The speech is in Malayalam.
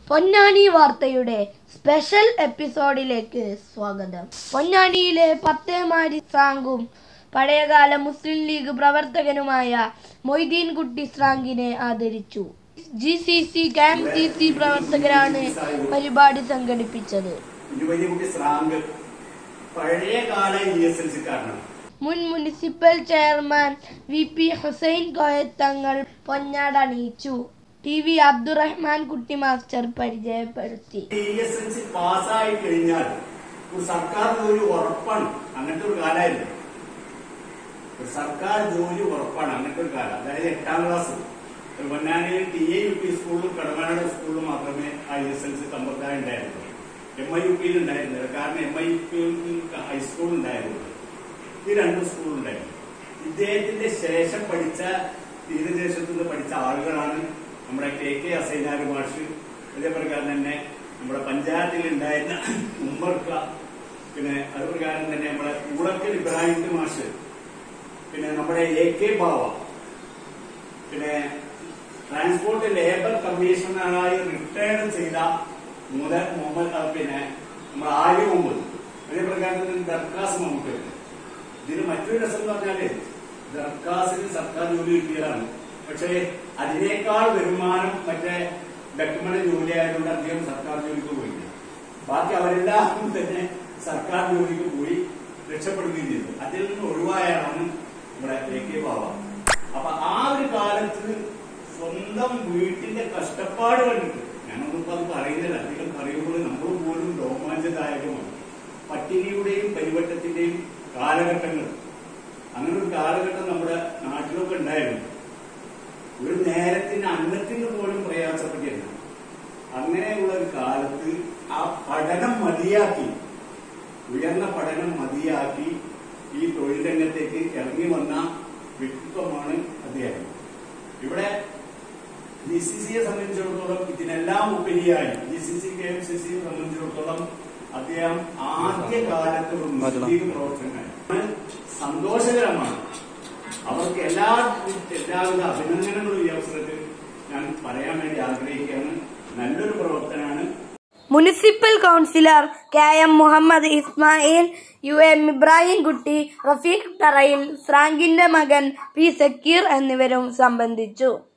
പൊന്നാനി വാർത്തയുടെ സ്പെഷ്യൽ എപ്പിസോഡിലേക്ക് സ്വാഗതം പൊന്നാനിയിലെ പത്തേമാരി സാങ്കും പഴയകാല മുസ്ലിം ലീഗ് പ്രവർത്തകനുമായ മൊയ്തീൻ കുട്ടി സ്രാങ്കിനെ ആദരിച്ചു G C C K M C C പ്രവർത്തകരാണ് പരിപാടി സംഘടിപ്പിച്ചത് കുഞ്ഞുകുട്ടി സ്രാങ്ക് പഴയ കാല ഇ എസ് എൽ സിക്കാരനാണ് മുൻ municipal chairman V P Hussain Koyathangal പൊന്നാടണിയിച്ചു T V Abdurahman Kutty master പരിചയപ്പെടുത്തി ഇ എസ് എൽ സി പാസ്സായി കഴിഞ്ഞാൽ ഒരു സർക്കാർ ജോലി ഉറപ്പാണ് അങ്ങനത്തെ ഒരു കാലമായിരുന്നു ഒരു സർക്കാർ ജോലി ഉറപ്പാണ് അങ്ങനത്തെ ഒരു കാലം അതായത് എട്ടാം ക്ലാസ് ഒരു പൊന്നാനിയിൽ ടി എ യു പി സ്കൂളിലും കടമനാട് സ്കൂളിലും മാത്രമേ ആ ഇ എസ് എൽ സി സമ്പ്രദായം ഉണ്ടായിരുന്നുള്ളൂ എം ഐ യു പിയിൽ ഉണ്ടായിരുന്നില്ല കാരണം എം ഐ യു പിയിൽ ഹൈസ്കൂൾ ഉണ്ടായിരുന്നു ഈ രണ്ട് സ്കൂളുണ്ടായിരുന്നു ഇദ്ദേഹത്തിന്റെ ശേഷം പഠിച്ച തീരദേശത്തു നിന്ന് പഠിച്ച ആളുകളാണ് നമ്മുടെ കെ കെ അസൈനാർ മാഷ് അതേപ്രകാരം തന്നെ നമ്മുടെ പഞ്ചായത്തിൽ ഉണ്ടായിരുന്ന ഉമ്മർക്ക പിന്നെ അതുപ്രകാരം തന്നെ നമ്മുടെ കൂടക്കൽ ഇബ്രാഹിം മാഷ് പിന്നെ നമ്മുടെ എ കെ ബാവ പിന്നെ ട്രാൻസ്പോർട്ട് ലേബർ കമ്മീഷണറായി റിട്ടയർഡ് ചെയ്ത മുതൽ മുഹമ്മദ് ആ, പിന്നെ നമ്മുടെ ആര്യ മുഹമ്മദ് അതേപ്രകാരം തന്നെ ദർക്കാസ് നമുക്ക് ഇതിന് മറ്റൊരു രസം എന്ന് പറഞ്ഞാല് ദർക്കാസിന് സർക്കാർ ജോലി കിട്ടിയതാണ് പക്ഷേ അതിനേക്കാൾ വരുമാനം മറ്റേ ബെക്കമണ ജോലി ആയതുകൊണ്ട് അദ്ദേഹം സർക്കാർ ജോലിക്ക് പോയില്ല ബാക്കി അവരെല്ലാം തന്നെ സർക്കാർ ജോലിക്ക് പോയി രക്ഷപ്പെടുകയും ചെയ്തു അതിൽ നിന്ന് ഒഴിവായാണ് നമ്മുടെ എ കെ ബാബ അപ്പൊ ആ ഒരു കാലത്ത് സ്വന്തം വീട്ടിന്റെ കഷ്ടപ്പാട് കണ്ടിട്ട് ഞാനൊന്നും ഇപ്പൊ അത് പറയുന്നില്ല അധികം പറയുമ്പോൾ നമ്മൾ പോലും രോമാഞ്ചദായകമാണ് പട്ടിണിയുടെയും പരിവട്ടത്തിന്റെയും കാലഘട്ടങ്ങൾ അങ്ങനെ ഒരു കാലഘട്ടം നമ്മുടെ നാട്ടിലൊക്കെ ഉണ്ടായിരുന്നു ഒരു നേരത്തിന് അന്നത്തിന് പോലും പ്രയാസപ്പെട്ടില്ല അങ്ങനെയുള്ള ഒരു കാലത്ത് ആ പഠനം മതിയാക്കി ഉയർന്ന പഠനം മതിയാക്കി ഈ തൊഴിൽ രംഗത്തേക്ക് ഇറങ്ങി വന്ന വ്യക്തിത്വമാണ് അദ്ദേഹം ഇവിടെ ജി സി സിയെ സംബന്ധിച്ചിടത്തോളം ഇതിനെല്ലാം ഉപരിയായി G C C K M C സിയെ സംബന്ധിച്ചിടത്തോളം അദ്ദേഹം ആദ്യ കാലത്ത് ഒരു മുസ്ലിം ലീഗ് പ്രവർത്തകനാണ് സന്തോഷകരമാണ് അവർക്ക് എല്ലാ എല്ലാവിധ അഭിനന്ദനങ്ങളും ഈ അവസരത്തിൽ ഞാൻ പറയാൻ വേണ്ടി ആഗ്രഹിക്കുകയാണ് നല്ലൊരു പ്രവർത്തനമാണ് municipal councillor K M Muhammad Ismail U M Ibrahim Kutty Rafeeq തറയിൽ ഫ്രാങ്കിന്റെ മകൻ പി സക്കീർ എന്നിവരും സംബന്ധിച്ചു